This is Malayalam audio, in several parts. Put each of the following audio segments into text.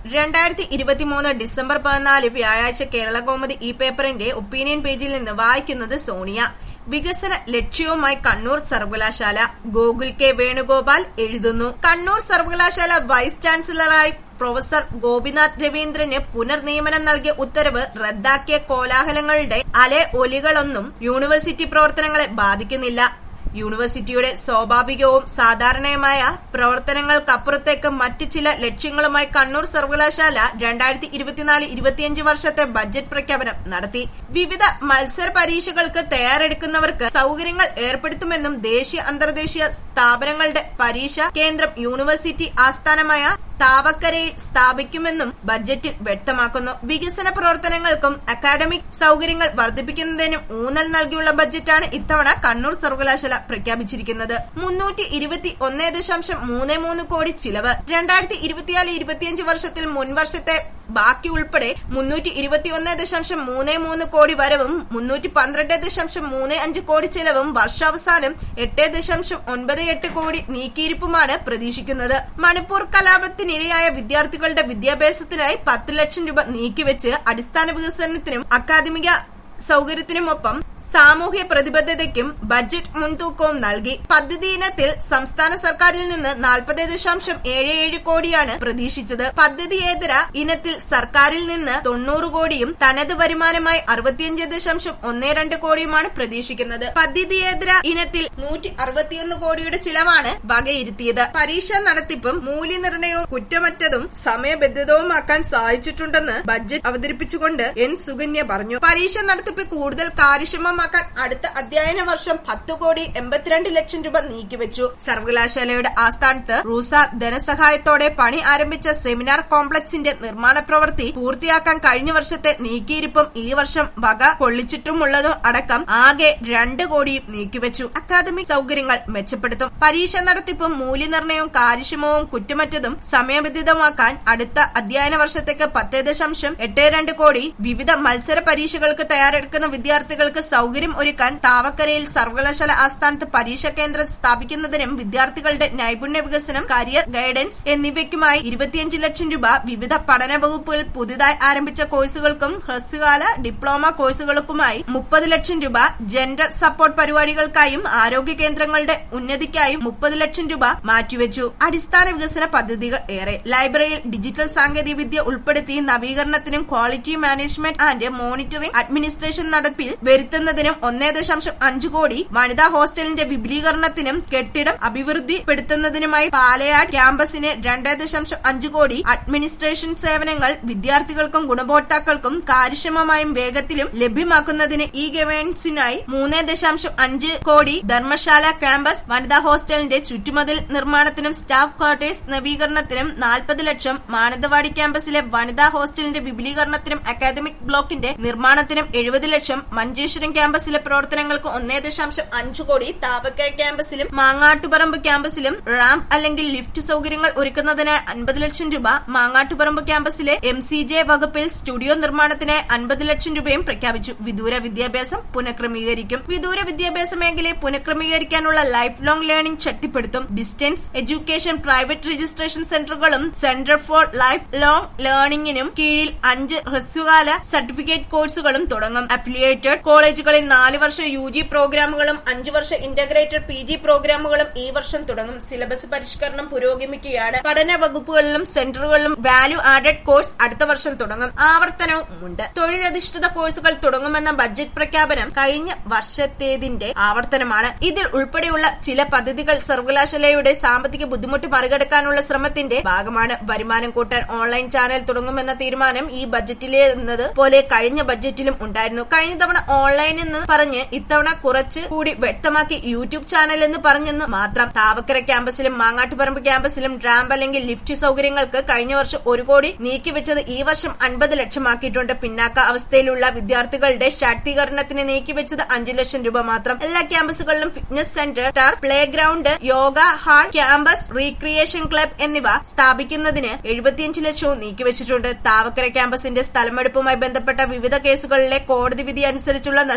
രണ്ടായിരത്തി ഇരുപത്തിമൂന്ന് ഡിസംബർ പതിനാല് വ്യാഴാഴ്ച കേരള കോമതി ഈ പേപ്പറിന്റെ ഒപ്പീനിയൻ പേജിൽ നിന്ന് വായിക്കുന്നത് സോണിയ വികസന ലക്ഷ്യവുമായി കണ്ണൂർ സർവകലാശാല ഗോകുൽ കെ വേണുഗോപാൽ എഴുതുന്നു കണ്ണൂർ സർവകലാശാല വൈസ് ചാൻസലറായി പ്രൊഫസർ ഗോപിനാഥ് രവീന്ദ്രന് പുനർനിയമനം നൽകിയ ഉത്തരവ് റദ്ദാക്കിയ കോലാഹലങ്ങളുടെ അലെ ഒലികളൊന്നും യൂണിവേഴ്സിറ്റി പ്രവർത്തനങ്ങളെ ബാധിക്കുന്നില്ല യൂണിവേഴ്സിറ്റിയുടെ സ്വാഭാവികവും സാധാരണയുമായ പ്രവർത്തനങ്ങൾക്കപ്പുറത്തേക്ക് മറ്റ് ചില ലക്ഷ്യങ്ങളുമായി കണ്ണൂർ സർവകലാശാല രണ്ടായിരത്തി ഇരുപത്തിനാല് ഇരുപത്തിയഞ്ച് വർഷത്തെ ബജറ്റ് പ്രഖ്യാപനം നടത്തി വിവിധ മത്സര പരീക്ഷകൾക്ക് തയ്യാറെടുക്കുന്നവർക്ക് സൗകര്യങ്ങൾ ഏർപ്പെടുത്തുമെന്നും ദേശീയ അന്തർദേശീയ സ്ഥാപനങ്ങളുടെ പരീക്ഷ കേന്ദ്രം യൂണിവേഴ്സിറ്റി ആസ്ഥാനമായ താവക്കരയിൽ സ്ഥാപിക്കുമെന്നും ബജറ്റിൽ വ്യക്തമാക്കുന്നു വികസന പ്രവർത്തനങ്ങൾക്കും അക്കാഡമിക് സൗകര്യങ്ങൾ വർദ്ധിപ്പിക്കുന്നതിനും ഊന്നൽ നൽകിയുള്ള ബജറ്റാണ് ഇത്തവണ കണ്ണൂർ സർവകലാശാല പ്രഖ്യാപിച്ചിരിക്കുന്നത് മുന്നൂറ്റി ഇരുപത്തി ഒന്ന് ദശാംശം മൂന്ന് മൂന്ന് കോടി ചിലവ് രണ്ടായിരത്തി ഇരുപത്തിനാല് ഇരുപത്തിയഞ്ച് വർഷത്തിൽ മുൻവർഷത്തെ ബാക്കി ഉൾപ്പെടെ മുന്നൂറ്റി ഇരുപത്തിയൊന്ന് ദശാംശം മൂന്ന് മൂന്ന് കോടി വരവും മുന്നൂറ്റി പന്ത്രണ്ട് ദശാംശം മൂന്ന് അഞ്ച് കോടി ചെലവും വർഷാവസാനം എട്ട് ദശാംശം ഒൻപത് എട്ട് കോടി നീക്കിയിരിപ്പുമാണ് പ്രതീക്ഷിക്കുന്നത് മണിപ്പൂർ കലാപത്തിനിരയായ വിദ്യാർത്ഥികളുടെ വിദ്യാഭ്യാസത്തിനായി പത്ത് ലക്ഷം രൂപ നീക്കിവെച്ച് അടിസ്ഥാന വികസനത്തിനും അക്കാദമിക സൗകര്യത്തിനുമൊപ്പം സാമൂഹ്യ പ്രതിബദ്ധതയ്ക്കും ബജറ്റ് മുൻതൂക്കവും നൽകി പദ്ധതി ഇനത്തിൽ സംസ്ഥാന സർക്കാരിൽ നിന്ന് നാൽപ്പത് ദശാംശം ഏഴ് ഏഴ് കോടിയാണ് പ്രതീക്ഷിച്ചത് പദ്ധതിയേതര ഇനത്തിൽ സർക്കാരിൽ നിന്ന് തൊണ്ണൂറ് കോടിയും തനത് വരുമാനമായി അറുപത്തിയഞ്ച് ദശാംശം ഒന്ന് രണ്ട് കോടിയുമാണ് പ്രതീക്ഷിക്കുന്നത് പദ്ധതിയേതര ഇനത്തിൽ നൂറ്റി അറുപത്തിയൊന്ന് കോടിയുടെ ചിലവാണ് വകയിരുത്തിയത് പരീക്ഷാ നടത്തിപ്പും മൂല്യനിർണയവും കുറ്റമറ്റതും സമയബന്ധിതവുമാക്കാൻ സാധിച്ചിട്ടുണ്ടെന്ന് ബജറ്റ് അവതരിപ്പിച്ചുകൊണ്ട് എൻ സുകന്യ പറഞ്ഞു പരീക്ഷ നടത്തിപ്പ് കൂടുതൽ കാര്യക്ഷമ പൂർണ്ണമാക്കാൻ അടുത്ത അധ്യയന വർഷം പത്ത് കോടി എൺപത്തിരണ്ട് ലക്ഷം രൂപ നീക്കിവെച്ചു സർവകലാശാലയുടെ ആസ്ഥാനത്ത് റൂസ ധനസഹായത്തോടെ പണി ആരംഭിച്ച സെമിനാർ കോംപ്ലക്സിന്റെ നിർമ്മാണ പ്രവൃത്തി പൂർത്തിയാക്കാൻ കഴിഞ്ഞ വർഷത്തെ നീക്കിയിരിപ്പും ഈ വർഷം വക കൊള്ളിച്ചിട്ടുമുള്ളതും അടക്കം ആകെ രണ്ട് കോടിയും നീക്കിവെച്ചു അക്കാദമിക് സൗകര്യങ്ങൾ മെച്ചപ്പെടുത്തും പരീക്ഷ നടത്തിപ്പും മൂല്യനിർണയവും കാര്യക്ഷമവും കുറ്റമറ്റതും സമയബന്ധിതമാക്കാൻ അടുത്ത അധ്യയന വർഷത്തേക്ക് പത്ത് ദശാംശം എട്ട് രണ്ട് കോടി വിവിധ മത്സര പരീക്ഷകൾക്ക് തയ്യാറെടുക്കുന്ന വിദ്യാർത്ഥികൾക്ക് സൗകര്യം ഒരുക്കാൻ താവക്കരയിൽ സർവകലാശാല ആസ്ഥാനത്ത് പരീക്ഷാ കേന്ദ്രം സ്ഥാപിക്കുന്നതിനും വിദ്യാർത്ഥികളുടെ നൈപുണ്യ വികസനം കരിയർ ഗൈഡൻസ് എന്നിവയ്ക്കുമായി ഇരുപത്തിയഞ്ച് ലക്ഷം രൂപ വിവിധ പഠന വകുപ്പുകൾ പുതുതായി ആരംഭിച്ച കോഴ്സുകൾക്കും ഹ്രസ്വകാല ഡിപ്ലോമ കോഴ്സുകൾക്കുമായി മുപ്പത് ലക്ഷം രൂപ ജെൻഡർ സപ്പോർട്ട് പരിപാടികൾക്കായും ആരോഗ്യ കേന്ദ്രങ്ങളുടെ ഉന്നതിക്കായും മുപ്പത് ലക്ഷം രൂപ മാറ്റിവെച്ചു അടിസ്ഥാന വികസന പദ്ധതികൾ ഏറെ ലൈബ്രറിയിൽ ഡിജിറ്റൽ സാങ്കേതിക വിദ്യ ഉൾപ്പെടുത്തി നവീകരണത്തിനും quality management and monitoring administration നടപ്പിൽ വരുത്തുന്നതിനും ഒന്നേ ദശാംശം അഞ്ച് കോടി വനിതാ ഹോസ്റ്റലിന്റെ വിപുലീകരണത്തിനും കെട്ടിടം അഭിവൃദ്ധിപ്പെടുത്തുന്നതിനുമായി പാലയാട് ക്യാമ്പസിന് രണ്ടേ ദശാംശം അഞ്ച് കോടി അഡ്മിനിസ്ട്രേഷൻ സേവനങ്ങൾ വിദ്യാർത്ഥികൾക്കും ഗുണഭോക്താക്കൾക്കും കാര്യക്ഷമമായും വേഗത്തിലും ലഭ്യമാക്കുന്നതിന് ഇ ഗവേണൻസിനായി മൂന്നേ ദശാംശം അഞ്ച് കോടി ധർമ്മശാല ക്യാമ്പസ് വനിതാ ഹോസ്റ്റലിന്റെ ചുറ്റുമതിൽ നിർമ്മാണത്തിനും സ്റ്റാഫ് ക്വാർട്ടേഴ്സ് നവീകരണത്തിനും നാൽപ്പത് ലക്ഷം മാനന്തവാടി ക്യാമ്പസിലെ വനിതാ ഹോസ്റ്റലിന്റെ വിപുലീകരണത്തിനും അക്കാദമിക് ബ്ലോക്കിന്റെ നിർമ്മാണത്തിനും എഴുപത് ലക്ഷം മഞ്ചേശ്വരം ക്യാമ്പസിലെ പ്രവർത്തനങ്ങൾക്ക് ഒന്നേ ദശാംശം അഞ്ച് കോടി താപക്കര ക്യാമ്പസിലും മാങ്ങാട്ടുപറമ്പ് ക്യാമ്പസിലും റാമ്പ് അല്ലെങ്കിൽ ലിഫ്റ്റ് സൗകര്യങ്ങൾ ഒരുക്കുന്നതിനായി അൻപത് ലക്ഷം രൂപ മാങ്ങാട്ടുപറമ്പ് ക്യാമ്പസിലെ എം സി ജെ വകുപ്പിൽ സ്റ്റുഡിയോ നിർമ്മാണത്തിനായി അൻപത് ലക്ഷം രൂപയും പ്രഖ്യാപിച്ചു വിദൂര വിദ്യാഭ്യാസം പുനഃക്രമീകരിക്കും വിദൂര വിദ്യാഭ്യാസ മേഖലയെ പുനഃക്രമീകരിക്കാനുള്ള ലൈഫ് ലോങ് ലേണിംഗ് ശക്തിപ്പെടുത്തും ഡിസ്റ്റൻസ് എഡ്യൂക്കേഷൻ പ്രൈവറ്റ് രജിസ്ട്രേഷൻ സെന്ററുകളും സെന്റർ ഫോർ ലൈഫ് ലോങ് ലേണിംഗിനും കീഴിൽ അഞ്ച് ഹ്രസ്വകാല സർട്ടിഫിക്കറ്റ് കോഴ്സുകളും തുടങ്ങും അഫിലിയേറ്റഡ് കോളേജുകളിൽ നാല് വർഷ യു ജി പ്രോഗ്രാമുകളും അഞ്ചു വർഷ ഇന്റഗ്രേറ്റഡ് പി ജി പ്രോഗ്രാമുകളും ഈ വർഷം തുടങ്ങും സിലബസ് പരിഷ്കരണം പുരോഗമിക്കുകയാണ് പഠന വകുപ്പുകളിലും സെന്ററുകളിലും വാല്യൂ ആഡഡ് കോഴ്സ് അടുത്ത വർഷം തുടങ്ങും ആവർത്തനവും ഉണ്ട് തൊഴിലധിഷ്ഠിത കോഴ്സുകൾ തുടങ്ങുമെന്ന ബജറ്റ് പ്രഖ്യാപനം കഴിഞ്ഞ വർഷത്തേതിന്റെ ആവർത്തനമാണ് ഇതിൽ ഉൾപ്പെടെയുള്ള ചില പദ്ധതികൾ സർവകലാശാലയുടെ സാമ്പത്തിക ബുദ്ധിമുട്ട് മറികടക്കാനുള്ള ശ്രമത്തിന്റെ ഭാഗമാണ് വരുമാനം കൂട്ടാൻ ഓൺലൈൻ ചാനൽ തുടങ്ങുമെന്ന തീരുമാനം ഈ ബജറ്റിലെ എന്നത് പോലെ കഴിഞ്ഞ ബജറ്റിലും ഉണ്ടായിരുന്നു കഴിഞ്ഞ തവണ ഓൺലൈൻ എന്ന് പറഞ്ഞ് ഇത്തവണ കുറച്ച് കൂടി വ്യക്തമാക്കി യൂട്യൂബ് ചാനൽ എന്ന് പറഞ്ഞെന്ന് മാത്രം താവക്കര ക്യാമ്പസിലും മാങ്ങാട്ടുപറമ്പ് ക്യാമ്പസിലും റാമ്പ് അല്ലെങ്കിൽ ലിഫ്റ്റ് സൗകര്യങ്ങൾക്ക് കഴിഞ്ഞ വർഷം ഒരു കോടി നീക്കിവെച്ചത് ഈ വർഷം അൻപത് ലക്ഷമാക്കിയിട്ടുണ്ട് പിന്നാക്ക അവസ്ഥയിലുള്ള വിദ്യാർത്ഥികളുടെ ശാക്തീകരണത്തിന് നീക്കിവെച്ചത് അഞ്ചു ലക്ഷം രൂപ മാത്രം എല്ലാ ക്യാമ്പസുകളിലും fitness centre turf play ground yoga hall campus recreation club എന്നിവ സ്ഥാപിക്കുന്നതിന് എഴുപത്തിയഞ്ച് ലക്ഷവും നീക്കിവെച്ചിട്ടുണ്ട് താവക്കര ക്യാമ്പസിന്റെ സ്ഥലമെടുപ്പുമായി ബന്ധപ്പെട്ട വിവിധ കേസുകളിലെ കോടതി വിധി അനുസരിച്ചുള്ള നഷ്ട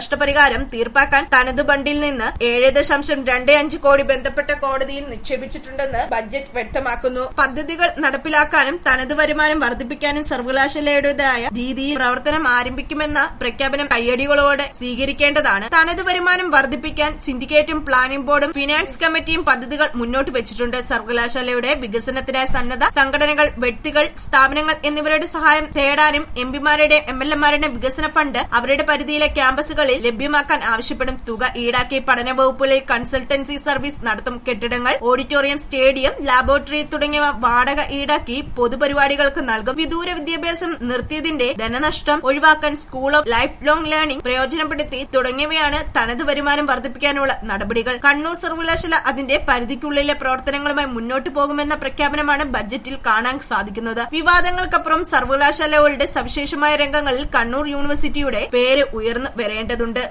നഷ്ടപരിഹാരം തീർപ്പാക്കാൻ തനത് ബണ്ടിൽ നിന്ന് ഏഴ് ദശാംശം രണ്ട് അഞ്ച് കോടി ബന്ധപ്പെട്ട കോടതിയിൽ നിക്ഷേപിച്ചിട്ടുണ്ടെന്ന് ബഡ്ജറ്റ് വ്യക്തമാക്കുന്നു പദ്ധതികൾ നടപ്പിലാക്കാനും തനത് വരുമാനം വർദ്ധിപ്പിക്കാനും സർവകലാശാലയുടേതായ രീതിയിൽ പ്രവർത്തനം ആരംഭിക്കുമെന്ന പ്രഖ്യാപനം കയ്യടികളോടെ സ്വീകരിക്കേണ്ടതാണ് തനത് വരുമാനം വർദ്ധിപ്പിക്കാൻ സിൻഡിക്കേറ്റും പ്ലാനിംഗ് ബോർഡും ഫിനാൻസ് കമ്മിറ്റിയും പദ്ധതികൾ മുന്നോട്ട് വെച്ചിട്ടുണ്ട് സർവകലാശാലയുടെ വികസനത്തിനായി സന്നദ്ധ സംഘടനകൾ വ്യക്തികൾ സ്ഥാപനങ്ങൾ എന്നിവരുടെ സഹായം തേടാനും എംപിമാരുടെ എം എൽ എമാരുടെ വികസന ഫണ്ട് അവരുടെ പരിധിയിലെ ക്യാമ്പസുകളിൽ ലഭ്യമാക്കാൻ ആവശ്യപ്പെടും തുക ഈടാക്കി പഠന വകുപ്പുകളിൽ കൺസൾട്ടൻസി സർവീസ് നടത്തും കെട്ടിടങ്ങൾ ഓഡിറ്റോറിയം സ്റ്റേഡിയം ലാബോറട്ടറി തുടങ്ങിയവ വാടക ഈടാക്കി പൊതുപരിപാടികൾക്ക് നൽകും വിദൂര വിദ്യാഭ്യാസം നിർത്തിയതിന്റെ ധനനഷ്ടം ഒഴിവാക്കാൻ school of life long learning പ്രയോജനപ്പെടുത്തി തുടങ്ങിയവയാണ് തനത് വരുമാനം വർദ്ധിപ്പിക്കാനുള്ള നടപടികൾ കണ്ണൂർ സർവകലാശാല അതിന്റെ പരിധിക്കുള്ളിലെ പ്രവർത്തനങ്ങളുമായി മുന്നോട്ടു പോകുമെന്ന പ്രഖ്യാപനമാണ് ബജറ്റിൽ കാണാൻ സാധിക്കുന്നത് വിവാദങ്ങൾക്കപ്പുറം സർവകലാശാലകളുടെ സവിശേഷമായ രംഗങ്ങളിൽ കണ്ണൂർ യൂണിവേഴ്സിറ്റിയുടെ പേര് ഉയർന്നു വരേണ്ടതുണ്ട്